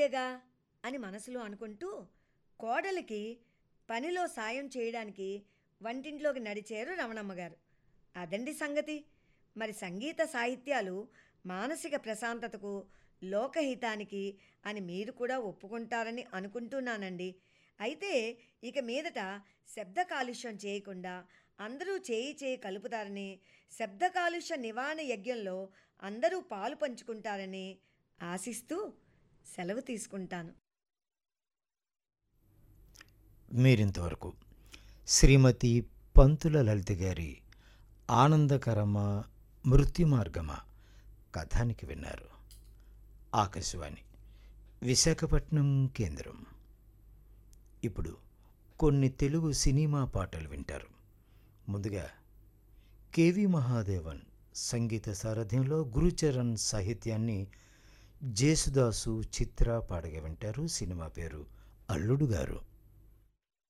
భార్యేగా అని మనసులో అనుకుంటూ కోడలికి పనిలో సాయం చేయడానికి వంటింట్లోకి నడిచారు రమణమ్మ గారు అదండి సంగతి మరి సంగీత సాహిత్యాలు మానసిక ప్రశాంతతకు లోకహితానికి అని మీరు కూడా ఒప్పుకుంటారని అనుకుంటున్నానండి అయితే ఇక మీదట శబ్ద కాలుష్యం చేయకుండా అందరూ చేయి చేయి కలుపుతారని శబ్ద కాలుష్య నివారణ యజ్ఞంలో అందరూ పాలు పంచుకుంటారని ఆశిస్తూ సెలవు తీసుకుంటాను మీరింతవరకు శ్రీమతి పంతుల లలిత గారి ఆనందకరమా మృత్యు మార్గమా కథానికి విన్నారు ఆకాశవాణి విశాఖపట్నం కేంద్రం ఇప్పుడు కొన్ని తెలుగు సినిమా పాటలు వింటారు ముందుగా కేవి మహాదేవన్ సంగీత సారథ్యంలో గురుచరణ్ సాహిత్యాన్ని జేసుదాసు చిత్ర పాడగా వింటారు సినిమా పేరు అల్లుడు గారు